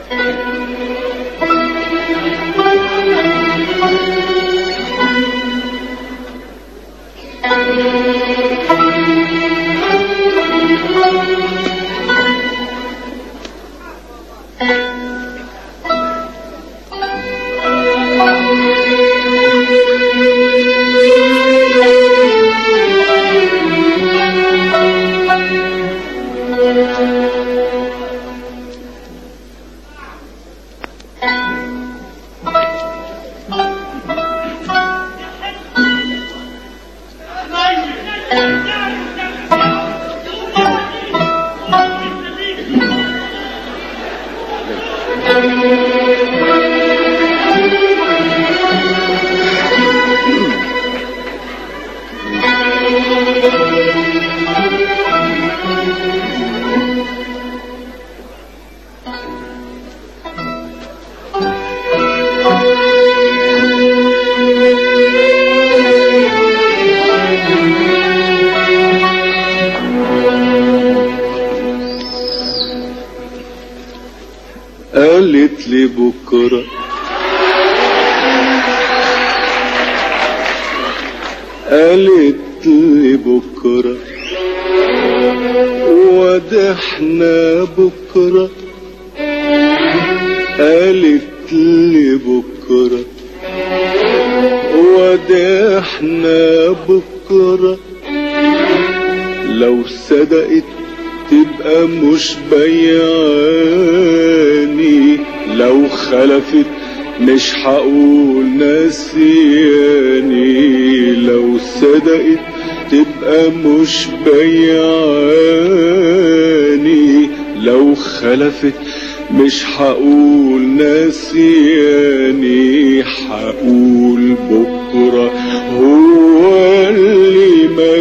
قالت لي بكرة قالت لي بكرة ودحنا بكرة قالت لي بكرة ودحنا بكرة لو صدقت تبقى مش بياني لو خلفت مش هقول نسياني لو صدقت تبقى مش بياني لو خلفت مش هقول نسياني هقول بكرة هو اللي ما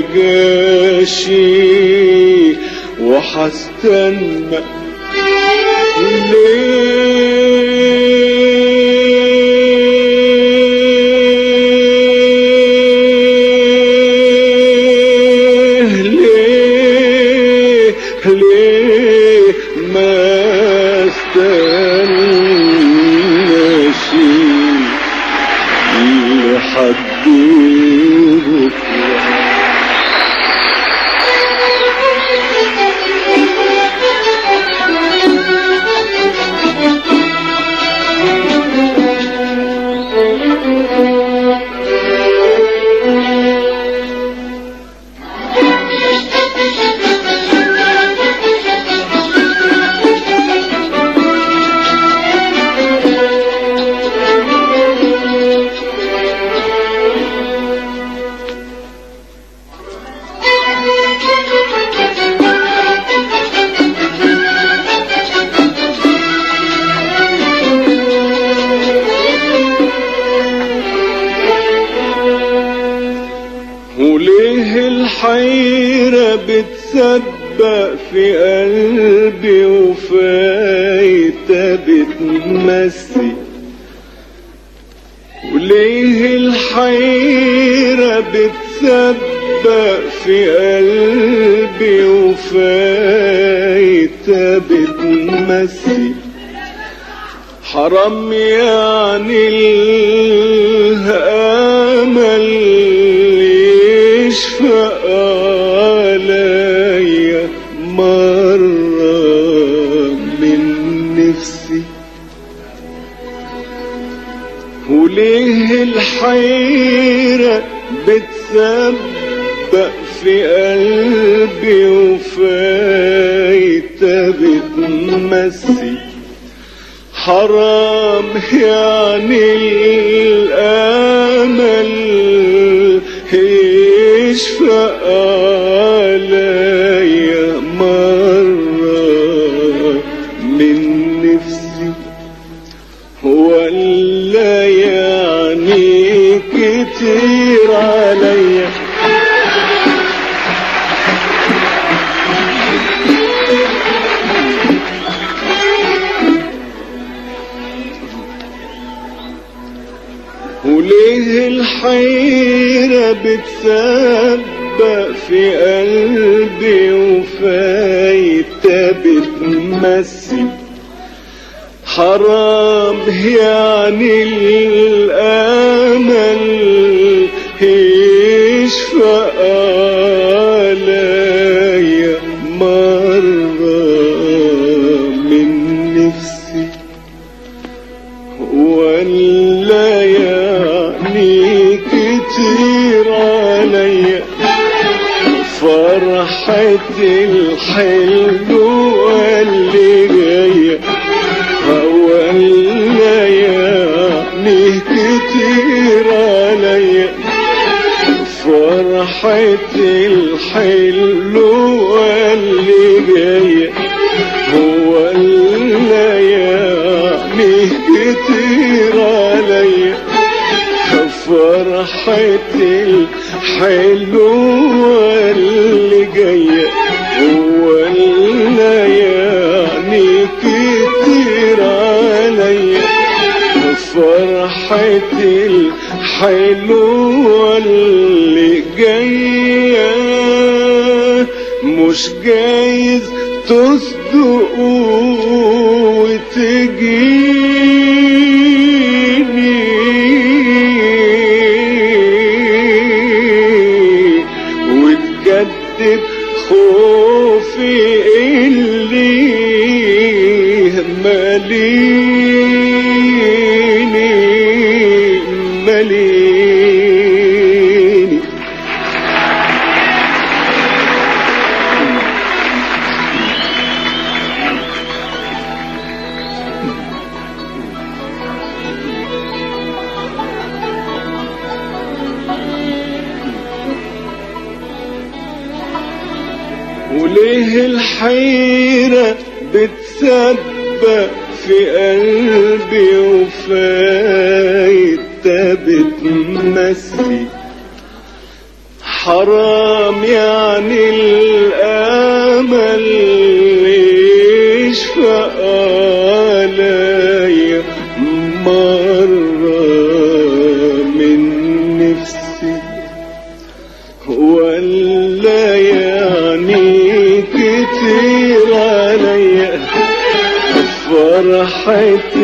جاشي وحستنى ليه ليه ليه ما استناش لحد بكره وليه الحيرة بتسبق في قلبي وفايتة بتمسي وليه الحيرة بتسبق في قلبي وفايتة بتمسي حرام يعني الأمل يشفق عليا مرة من نفسي وليه الحيرة بتسبق في قلبي وفايتة بتمسي حرام يعني الامل يشفق عليا مرة من نفسي ولا يعني كتير عليا وليه الحيرة بتسبق في قلبي وفايتة بتمسي حرام يعني الامل يشفى عليا مرة من نفسي ولا يعني كتير عليا فرحة الحلوة اللي جاية ولا يعني كتير عليا فرحة الحلوة اللي جاية ولا يعني كتير عليا فرحة الحلوة اللي جاية ولا يعني كتير عليا فرحة الحلوة اللي جاية مش جايز تصدقوا وتجيني وتجدد خوفي اللي ماليني ماليني وليه الحيرة بتسبق في قلبي وفايتة بتمسي حرام يعني الامل يشفى عليا مرة من نفسي ولا يعني كتير عليا فرحة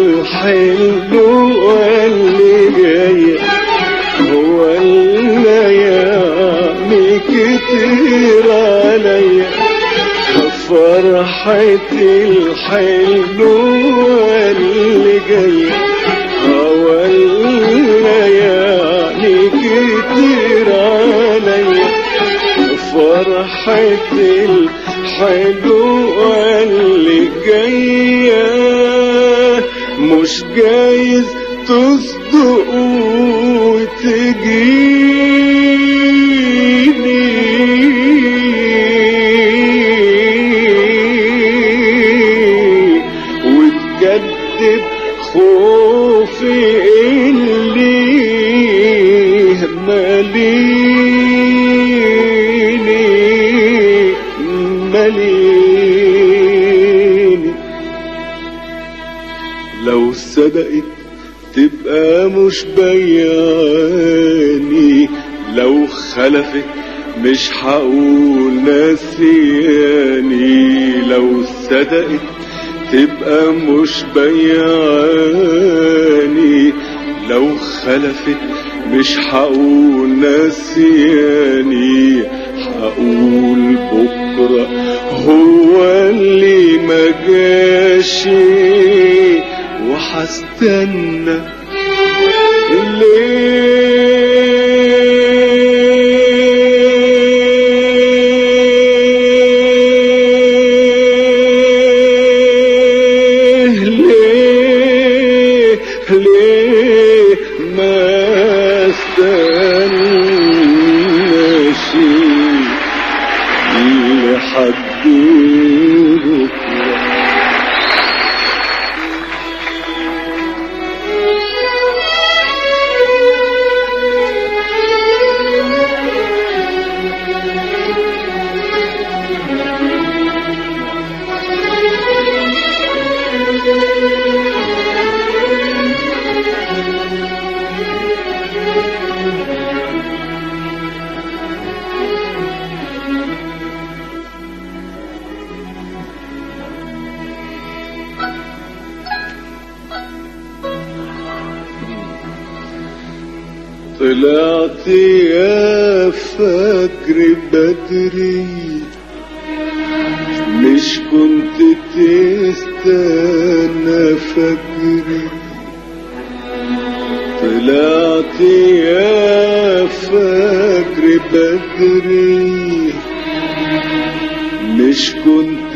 الحلوة اللي جاية ولا يعني كتير عليا فرحة الحلوة اللي جاية ولا يعني كتير عليا فرحة الحلوة اللي جاية مش جايز تصدقوا وتجيني وتجدد خوفي اللي ماليني ماليني لو صدقت تبقى مش بياني لو خلفت مش هقول نسياني لو صدقت تبقى مش بياني لو خلفت مش هقول نسياني هقول بكرة هو اللي ما جاشي وحستنى ليه ليه ليه ما استناش لحد بكره طلعت يا فجر بدري مش كنت تستنى فجري طلعت يا فجر بدري مش كنت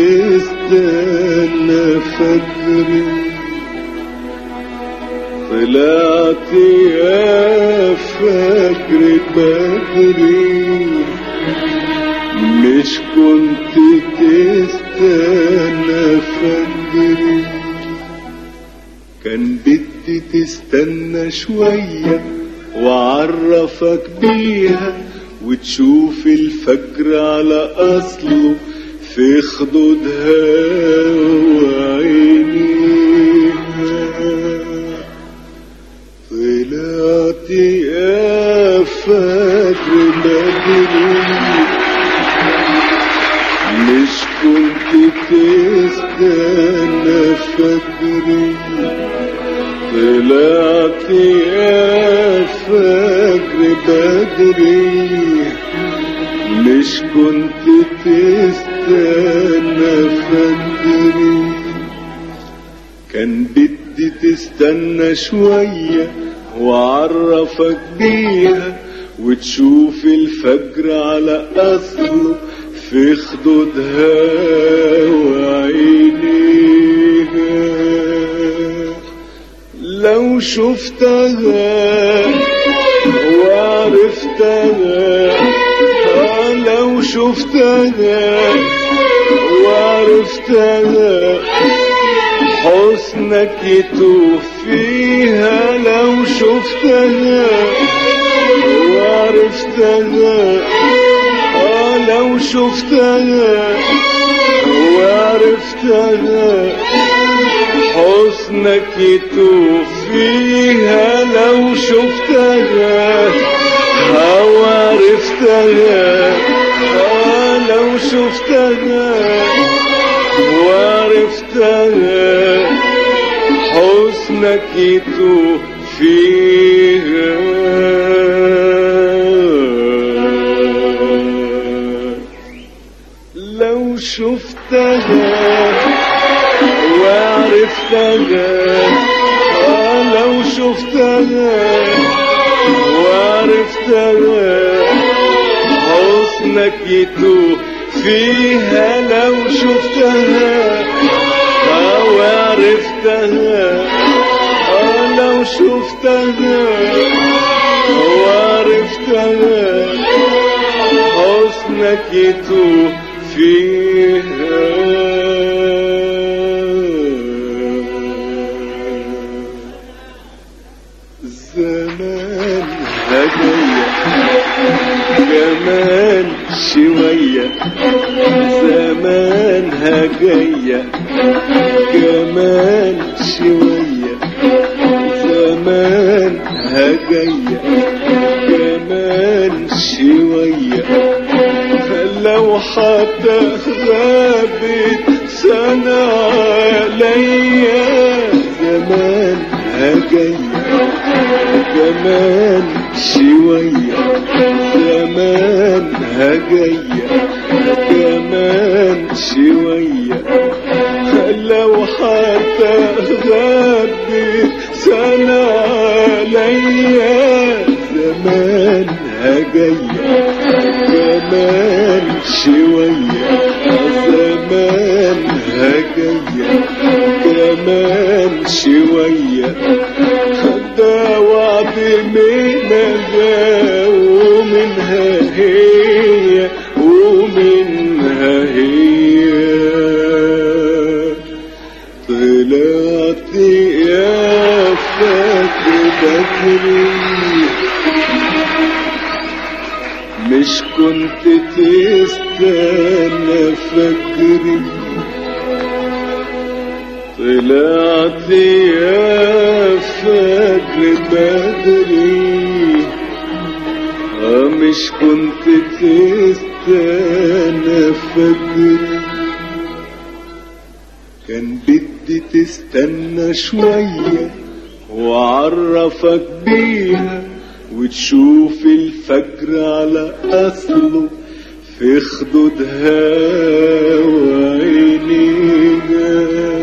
تستنى فجري طلعت يا فجر بدري مش كنت تستنى فجري كان بدي تستنى شوية وعرفك بيها وتشوف الفجر على أصله في خدودها وعينيها طلعت يا فجر بدري مش كنت تستنى فجري طلعت يا فجر بدري مش كنت تستنى فجري كان بدي تستنى شوية وعرفك بيها وتشوف الفجر على أصله في خدودها وعينيها لو شفتها وعرفتها آه لو شفتها وعرفتها حسنك يتوه فيها لو شفتها وعرفتها آه لو شفتها وعرفتها حسنك يتوه فيها لو شفتها أو عرفتها آه لو شفتها وعرفتها حسنك يتوه فيها لو شفتها وعرفتها آه لو شفتها وعرفتها حسنك يتوه فيها لو شفتها آه وعرفتها آه لو شفتها وعرفتها حسنك يتوه فيها زمان هدية كمان شوية زمان هجية كمان شوية زمان هجية كمان شوية لو حتى غابت سنة عليا زمان هجية كمان شوية زمان هجية كمان شوية لو حتى غابت سنة عليا زمان هجية كمان شوية زمان هجية كمان شوية ده وعد منها ومنها هي ومنها هي طلعت يا فجر بدري مش كنت تستنى فجري طلعت يا فجر بدري آه مش كنت تستنى فجري كان بدي تستنى شوية وعرفك بيها وتشوف الفجر على أصله في خدودها وعينيها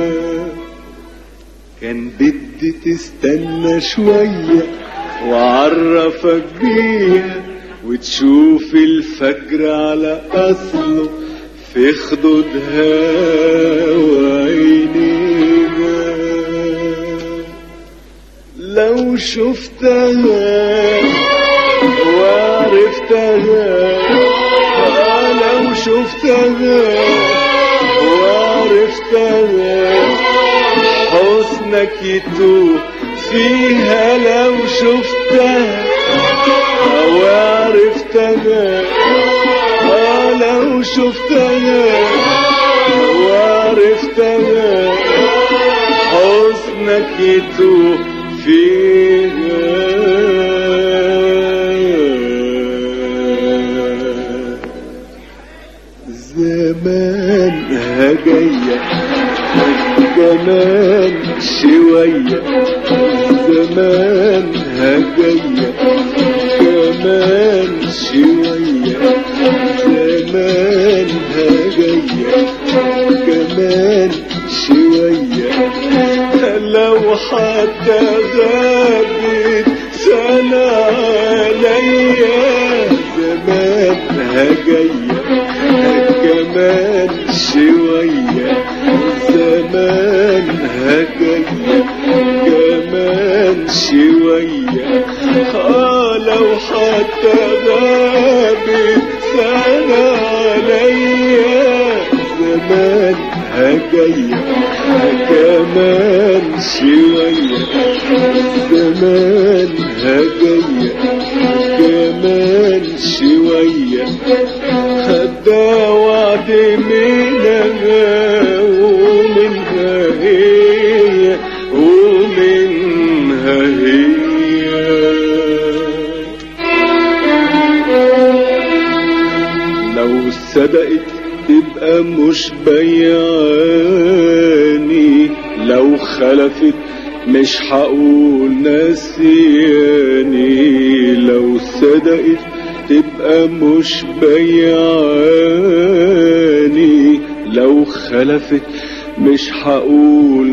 كان بدي تستنى شوية وعرفك بيها وتشوف الفجر على أصله في خدودها وعينيها لو شفتها وعرفتها آه لو شفتها وعرفتها حسنك يتوه فيها لو شفتها وعرفتها آه لو شفتها وعرفتها حسنك يتوه فيها زمانها جاية كمان شوية زمانها جاية كمان شوية زمانها جاية كمان شوية لو حتى غابت سنة عليا زمانها جاية كمان شوية زمانها جاية كمان شوية آه لو حتى غابت سنة عليا زمانها جاية كمان شوية زمانها جاية كمان شوية ده وعد منها ومنها هي ومنها هي لو صدقت تبقى مش بيعاني لو خلفت مش هقول نسياني لو صدقت تبقى مش بيعاني لو خلفت مش هقول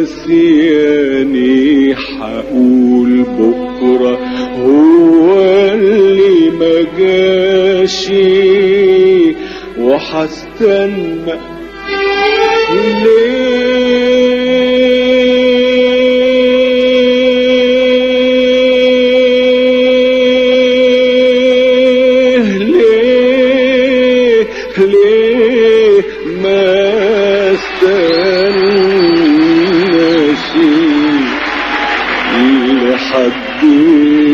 نسياني هقول بكرة هو اللي ما جاشي وحستنى ليه ليه ليه ما استناش لحد